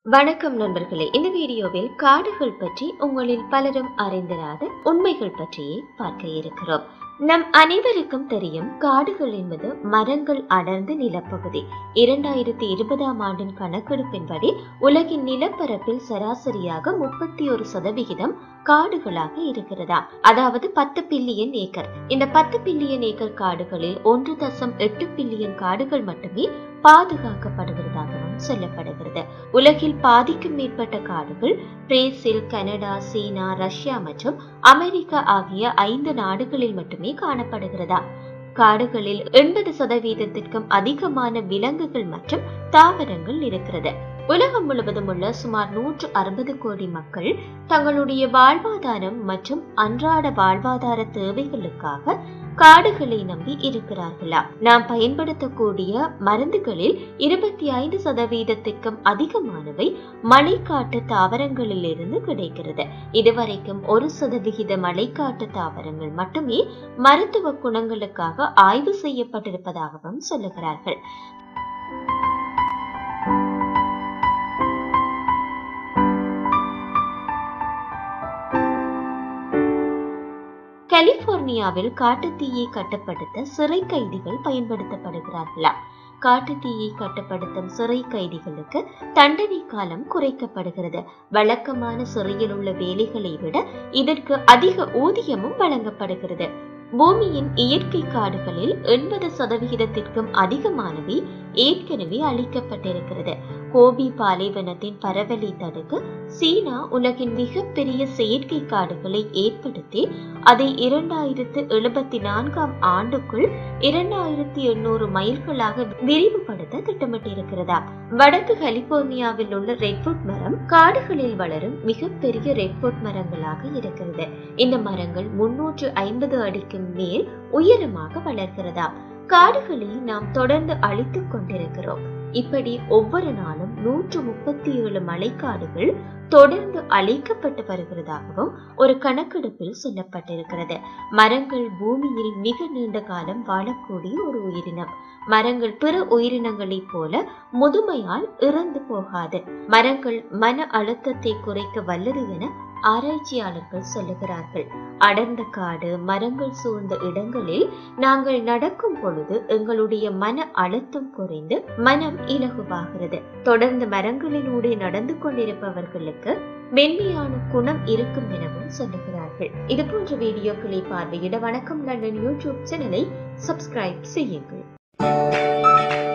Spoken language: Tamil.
வணக்கம் நண்பர்களே இந்த வீடியோவில் காடுகள் பற்றி உங்களில் பலரும் அறிந்திராத உண்மைகள் பற்றியே பார்க்க இருக்கிறோம் நம் அனைவருக்கும் தெரியும் காடுகள் என்பது மரங்கள் அடர்ந்த நிலப்பகுதி இரண்டாயிரத்தி இருபதாம் ஆண்டின் கணக்கெடுப்பின்படி உலகின் நிலப்பரப்பில் சராசரியாக முப்பத்தி ஒரு சதவிகிதம் காடுகளாக இருக்கிறதா அதாவது பத்து பில்லியன் ஏக்கர் இந்த பத்து பில்லியன் ஏக்கர் காடுகளில் ஒன்று தசம் எட்டு பில்லியன் காடுகள் மட்டுமே பாதுகாக்கப்படுவதாகவும் சொல்லப்படுகிறது உலகில் பாதிக்கும் மேற்பட்ட காடுகள் பிரேசில் கனடா சீனா ரஷ்யா மற்றும் அமெரிக்கா ஆகிய ஐந்து நாடுகளில் மட்டுமே காணப்படுகிறதா காடுகளில் எண்பது சதவீதத்திற்கும் அதிகமான விலங்குகள் மற்றும் தாவரங்கள் இருக்கிறது உலகம் முழுவதும் உள்ள சுமார் நூற்று அறுபது கோடி மக்கள் தங்களுடைய வாழ்வாதாரம் மற்றும் அன்றாட வாழ்வாதார தேவைகளுக்காக காடுகளை நம்பி இருக்கிறார்களா நாம் பயன்படுத்தக்கூடிய மருந்துகளில் இருபத்தி ஐந்து சதவீதத்திற்கும் அதிகமானவை மழைக்காட்டு தாவரங்களில் இருந்து கிடைக்கிறது இதுவரைக்கும் ஒரு சதவிகித மழைக்காட்டு தாவரங்கள் மட்டுமே மருத்துவ குணங்களுக்காக ஆய்வு செய்யப்பட்டிருப்பதாகவும் சொல்லுகிறார்கள் கலிபோர்னியாவில் காட்டுத்தீயை கட்டுப்படுத்த சிறை கைதிகள் பயன்படுத்தப்படுகிறார்களா காட்டுத்தீயை கட்டுப்படுத்தும் சிறை கைதிகளுக்கு தண்டனை காலம் குறைக்கப்படுகிறது வழக்கமான சிறையில் உள்ள வேலைகளை விட இதற்கு அதிக ஊதியமும் வழங்கப்படுகிறது பூமியின் இயற்கை காடுகளில் எண்பது சதவிகிதத்திற்கும் அதிகமானவை ஏற்கனவே அழிக்கப்பட்டிருக்கிறது கோபி பாலைவனத்தின் பரவலை தடுக்க சீனா உலகின் மிகப்பெரிய செயற்கை காடுகளை ஏற்படுத்தி அதை இரண்டாயிரத்து எழுபத்தி நான்காம் ஆண்டுக்குள் இரண்டாயிரத்தி எண்ணூறு மைல்களாக விரிவுபடுத்த திட்டமிட்டிருக்கிறதா வடக்கு கலிபோர்னியாவில் உள்ள ரெட்வுட் மரம் காடுகளில் வளரும் மிகப்பெரிய ரெட்வுட் மரங்களாக இருக்கிறது இந்த மரங்கள் முன்னூற்று ஐம்பது அடிக்கு மேல் உயரமாக வளர்கிறதா காடுகளை நாம் தொடர்ந்து அழித்துக் கொண்டிருக்கிறோம் இப்படி ஒவ்வொரு நாளும் நூற்று முப்பத்தி ஏழு மழைக்காடுகள் தொடர்ந்து அழிக்கப்பட்டு வருகிறதாகவும் ஒரு கணக்கெடுப்பில் சொல்லப்பட்டிருக்கிறது மரங்கள் பூமியில் மிக நீண்ட காலம் வாழக்கூடிய ஒரு உயிரினம் மரங்கள் பிற உயிரினங்களைப் போல முதுமையால் இறந்து போகாது மரங்கள் மன அழுத்தத்தை குறைக்க வல்லது என ஆராய்ச்சியாளர்கள் சொல்லுகிறார்கள் அடர்ந்த காடு மரங்கள் சூழ்ந்த இடங்களில் நாங்கள் நடக்கும் பொழுது எங்களுடைய மன அழுத்தம் குறைந்து மனம் இலகுவாகிறது தொடர்ந்து மரங்களினூடே நடந்து கொண்டிருப்பவர்களுக்கு மென்மையான குணம் இருக்கும் எனவும் சொல்லுகிறார்கள் இது போன்ற வீடியோக்களை பார்வையிட வணக்கம் லண்டன் யூடியூப் சேனலை சப்ஸ்கிரைப் செய்யுங்கள்